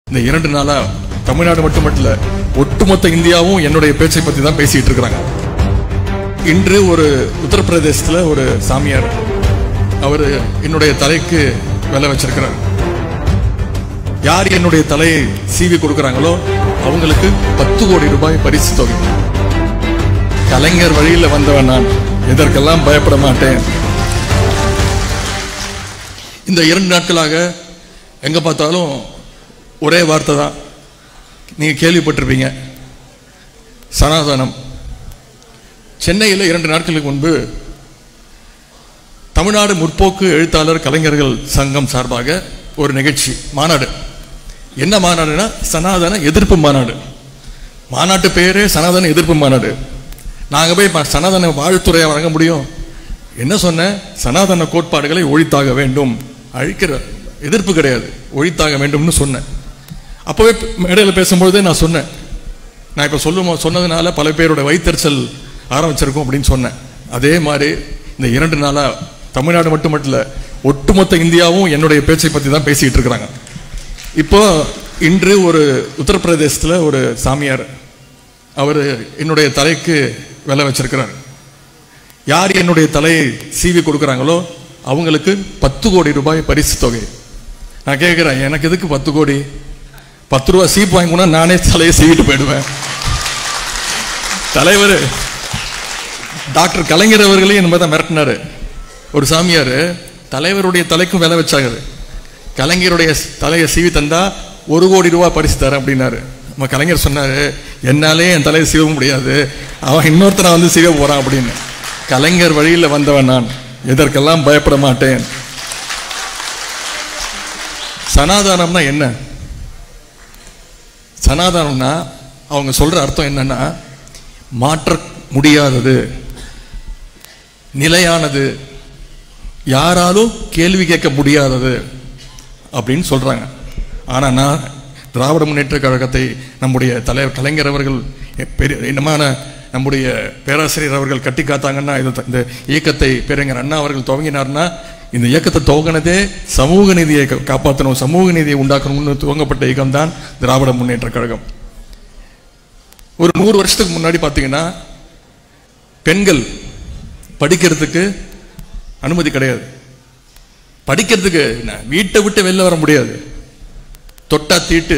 இந்த இரண்டு நாளா தமிழ்நாடு மட்டுமல்ல ஒட்டுமொத்த இந்தியாவும் என்னுடைய பேச்சை பத்தி தான் பேசிட்டு இருக்கிறாங்க இன்று ஒரு உத்தரப்பிரதேசத்துல ஒரு சாமியார் அவர் என்னுடைய தலைக்கு விலை வச்சிருக்கிறார் யார் என்னுடைய தலையை சீவி கொடுக்கறாங்களோ அவங்களுக்கு பத்து கோடி ரூபாய் பரிசு தொகை கலைஞர் வழியில் வந்தவன் நான் இதற்கெல்லாம் பயப்பட மாட்டேன் இந்த இரண்டு நாட்களாக எங்க பார்த்தாலும் ஒரே வார்த்தை தான் நீங்க கேள்விப்பட்டிருப்பீங்க சனாதனம் சென்னையில் இரண்டு நாட்களுக்கு முன்பு தமிழ்நாடு முற்போக்கு எழுத்தாளர் கலைஞர்கள் சங்கம் சார்பாக ஒரு நிகழ்ச்சி மாநாடு என்ன மாநாடுனா சனாதன எதிர்ப்பு மாநாடு மாநாட்டு பெயரே சனாதன எதிர்ப்பு மாநாடு நாங்க போய் ப- சனாதன வாழ்த்துறையை வழங்க முடியும் என்ன சொன்னேன் சனாதன கோட்பாடுகளை ஒழித்தாக வேண்டும் அழிக்கிற எதிர்ப்பு கிடையாது ஒழித்தாக வேண்டும்னு சொன்னேன் அப்பவே மேடையில் பேசும்பொழுதே நான் சொன்னேன் நான் இப்ப சொல்லும் சொன்னதுனால பல பேரோட வயிற்றுச்சல் ஆரம்பிச்சிருக்கும் அப்படின்னு சொன்னேன் அதே மாதிரி இந்த இரண்டு நாளா தமிழ்நாடு மட்டுமல்ல ஒட்டுமொத்த இந்தியாவும் என்னுடைய பேச்சை பத்தி தான் பேசிட்டு இருக்கிறாங்க இப்போ இன்று ஒரு உத்தரப்பிரதேசத்துல ஒரு சாமியார் அவர் என்னுடைய தலைக்கு விலை வச்சிருக்கிறார் யார் என்னுடைய தலையை சீவி கொடுக்கறாங்களோ அவங்களுக்கு பத்து கோடி ரூபாய் பரிசு தொகை நான் கேட்கிறேன் எனக்கு எதுக்கு பத்து கோடி பத்து ரூபா சீப் வாங்கினா நானே தலையை சீவிட்டு போயிடுவேன் தலைவர் டாக்டர் கலைஞர் அவர்களே இந்த மாதிரி தான் மிரட்டினாரு ஒரு சாமியார் தலைவருடைய தலைக்கும் விலை வச்சாங்க கலைஞருடைய தலையை சீவி தந்தா ஒரு கோடி ரூபாய் பரிசு தரேன் அப்படின்னாரு நம்ம கலைஞர் சொன்னாரு என்னாலே என் தலையை சீவ முடியாது அவன் இன்னொருத்தனை வந்து சீவ போறான் அப்படின்னு கலைஞர் வழியில் வந்தவன் நான் இதற்கெல்லாம் பயப்பட மாட்டேன் சனாதானம்னா என்ன சனாதனம்னா அவங்க சொல்ற அர்த்தம் என்னன்னா மாற்ற முடியாதது நிலையானது யாராலும் கேள்வி கேட்க முடியாதது அப்படின்னு சொல்றாங்க ஆனா நான் திராவிட முன்னேற்ற கழகத்தை நம்முடைய தலைவர் கலைஞர் அவர்கள் பெரிய என்னமான நம்முடைய பேராசிரியர் அவர்கள் கட்டி காத்தாங்கன்னா இது இந்த இயக்கத்தை பேரறிஞர் அண்ணா அவர்கள் துவங்கினார்னா இந்த இயக்கத்தை துவங்கினதே சமூக நீதியை கா- காப்பாற்றணும் சமூக நீதியை உண்டாக்கணும்னு துவங்கப்பட்ட இயக்கம் தான் திராவிட முன்னேற்ற கழகம் ஒரு நூறு வருஷத்துக்கு முன்னாடி பார்த்தீங்கன்னா பெண்கள் படிக்கிறதுக்கு அனுமதி கிடையாது படிக்கிறதுக்கு என்ன, வீட்டை விட்டு வெளில வர முடியாது தொட்டா தீட்டு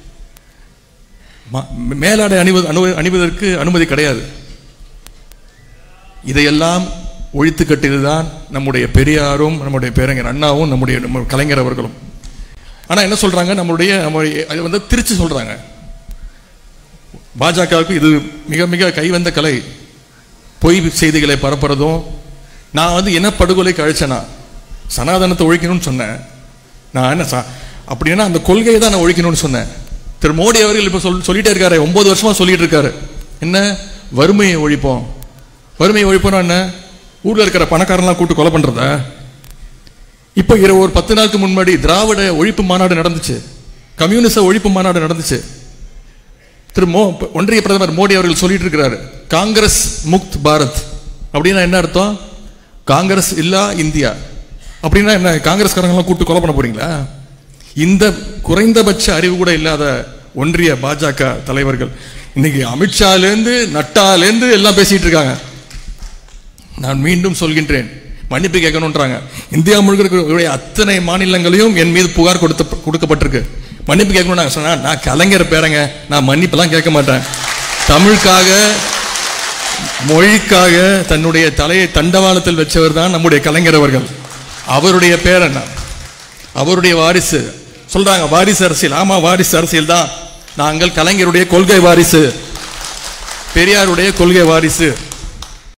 ம- மேலாடை அணிவது அணு அணிவதற்கு அனுமதி கிடையாது இதையெல்லாம் ஒழித்து கட்டியதுதான் நம்முடைய பெரியாரும் நம்முடைய பேரறிஞர் அண்ணாவும் நம்முடைய நம்ம கலைஞர் அவர்களும் ஆனா என்ன சொல்றாங்க நம்மளுடைய நம்முடைய அது வந்து திருச்சி சொல்றாங்க பாஜகவுக்கு இது மிக மிக கைவந்த கலை பொய் செய்திகளை பரப்புறதும் நான் வந்து என்ன படுகொலைக்கு அழைச்சேனா சனாதனத்தை ஒழிக்கணும்னு சொன்னேன் நான் என்ன சா- அப்படின்னா அந்த கொள்கையை தான் நான் ஒழிக்கணும்னு சொன்னேன் திரு மோடி அவர்கள் இப்ப சொல் சொல்லிட்டே இருக்காரு ஒன்பது வருஷமா சொல்லிட்டு இருக்காரு என்ன வறுமையை ஒழிப்போம் வறுமையை ஒழிப்போம்னா என்ன ஊர்ல இருக்கிற பணக்காரன்லாம் கூட்டு கொலை பண்றதா இப்போ இரு ஒரு பத்து நாளுக்கு முன்னாடி திராவிட ஒழிப்பு மாநாடு நடந்துச்சு கம்யூனிச ஒழிப்பு மாநாடு நடந்துச்சு திரு மோ ஒன்றிய பிரதமர் மோடி அவர்கள் சொல்லிட்டு இருக்கிறாரு காங்கிரஸ் முக்த் பாரத் அப்படின்னா என்ன அர்த்தம் காங்கிரஸ் இல்லா இந்தியா அப்படின்னா என்ன காங்கிரஸ்காரங்களாம் கூட்டு கொலை பண்ண போறீங்களா இந்த குறைந்தபட்ச அறிவு கூட இல்லாத ஒன்றிய பாஜக தலைவர்கள் இன்னைக்கு அமித்ஷாலேருந்து நட்டாலேருந்து எல்லாம் பேசிட்டு இருக்காங்க நான் மீண்டும் சொல்கின்றேன் மன்னிப்பு கேட்கணுன்றாங்க இந்தியா முழுக்க இருக்கக்கூடிய அத்தனை மாநிலங்களையும் என் மீது புகார் கொடுத்த கொடுக்கப்பட்டிருக்கு மன்னிப்பு கேட்கணும் நான் சொன்னா நான் கலைஞர் பேரங்க நான் மன்னிப்பெல்லாம் கேட்க மாட்டேன் தமிழுக்காக மொழிக்காக தன்னுடைய தலையை தண்டவாளத்தில் வச்சவர் தான் நம்முடைய கலைஞர் அவர்கள் அவருடைய பேரன் நான். அவருடைய வாரிசு சொல்றாங்க வாரிசு அரசியல் ஆமா வாரிசு அரசியல் தான் நாங்கள் கலைஞருடைய கொள்கை வாரிசு பெரியாருடைய கொள்கை வாரிசு